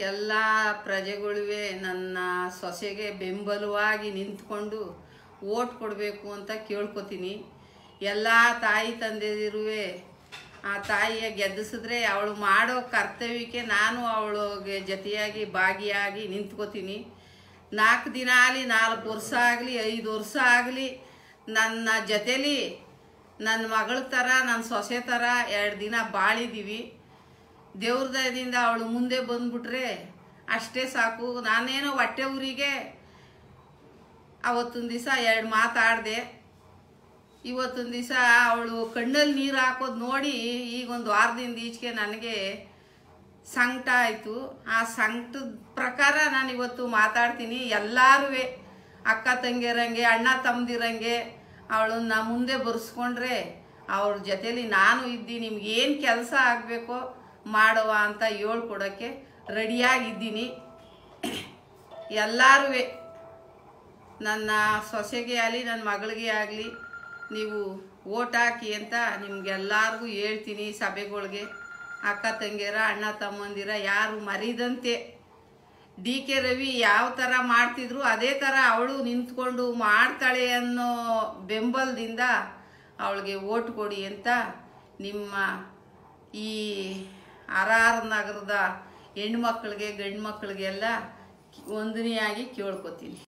ಎಲ್ಲ ಪ್ರಜೆಗಳುವೆ ನನ್ನ ಸೊಸೆಗೆ ಬೆಂಬಲವಾಗಿ ನಿಂತ್ಕೊಂಡು ಓಟ್ ಕೊಡಬೇಕು ಅಂತ ಕೇಳ್ಕೊತೀನಿ ಎಲ್ಲ ತಾಯಿ ತಂದೆದಿರುವೆ ಆ ತಾಯಿಯ ಗೆದ್ದಿಸಿದ್ರೆ ಅವಳು ಮಾಡೋ ಕರ್ತವ್ಯಕ್ಕೆ ನಾನು ಅವಳಿಗೆ ಜೊತೆಯಾಗಿ ಭಾಗಿಯಾಗಿ ನಿಂತ್ಕೋತೀನಿ ನಾಲ್ಕು ದಿನ ಆಗಲಿ ನಾಲ್ಕು ವರ್ಷ ಆಗಲಿ ಐದು ವರ್ಷ ಆಗಲಿ ನನ್ನ ಜೊತೇಲಿ ನನ್ನ ಮಗಳ ಥರ ನನ್ನ ಸೊಸೆ ಥರ ಎರಡು ದಿನ ಬಾಳಿದ್ದೀವಿ ದೇವ್ರ ದಯದಿಂದ ಅವಳು ಮುಂದೆ ಬಂದ್ಬಿಟ್ರೆ ಅಷ್ಟೇ ಸಾಕು ನಾನೇನೋ ಹೊಟ್ಟೆ ಊರಿಗೆ ಅವತ್ತೊಂದು ದಿವಸ ಎರಡು ಮಾತಾಡಿದೆ ಇವತ್ತೊಂದು ದಿವಸ ಅವಳು ಕಣ್ಣಲ್ಲಿ ನೀರು ಹಾಕೋದು ನೋಡಿ ಈಗ ಒಂದು ವಾರದಿಂದ ಈಚೆಗೆ ನನಗೆ ಸಂಕಟ ಆಯಿತು ಆ ಸಂಕಟದ ಪ್ರಕಾರ ನಾನು ಇವತ್ತು ಮಾತಾಡ್ತೀನಿ ಎಲ್ಲರೂ ಅಕ್ಕ ತಂಗಿಯರಂಗೆ ಅಣ್ಣ ತಮ್ಮದಿರಂಗೆ ಅವಳನ್ನ ಮುಂದೆ ಬರ್ಸ್ಕೊಂಡ್ರೆ ಅವ್ರ ಜೊತೇಲಿ ನಾನು ಇದ್ದು ನಿಮ್ಗೆ ಏನು ಕೆಲಸ ಆಗಬೇಕೋ ಮಾಡುವ ಅಂತ ಹೇಳ್ಕೊಡೋಕ್ಕೆ ರೆಡಿಯಾಗಿದ್ದೀನಿ ಎಲ್ಲರೂ ನನ್ನ ಸೊಸೆಗೆ ಆಗಲಿ ನನ್ನ ಮಗಳಿಗೆ ಆಗಲಿ ನೀವು ಓಟ್ ಹಾಕಿ ಅಂತ ನಿಮ್ಗೆಲ್ಲರಿಗೂ ಹೇಳ್ತೀನಿ ಸಭೆಗಳಿಗೆ ಅಕ್ಕ ತಂಗಿಯರ ಅಣ್ಣ ತಮ್ಮಂದಿರ ಯಾರು ಮರಿದಂತೆ ಡಿ ಕೆ ರವಿ ಯಾವ ಥರ ಮಾಡ್ತಿದ್ರು ಅದೇ ಥರ ಅವಳು ನಿಂತ್ಕೊಂಡು ಮಾಡ್ತಾಳೆ ಅನ್ನೋ ಬೆಂಬಲದಿಂದ ಅವಳಿಗೆ ಓಟ್ ಕೊಡಿ ಅಂತ ನಿಮ್ಮ ಈ ಆರ್ ಆರ್ ನಗರದ ಹೆಣ್ಮಕ್ಳಿಗೆ ಗಂಡು ಮಕ್ಕಳಿಗೆಲ್ಲ ವಂದನೆಯಾಗಿ ಕೇಳ್ಕೊತೀನಿ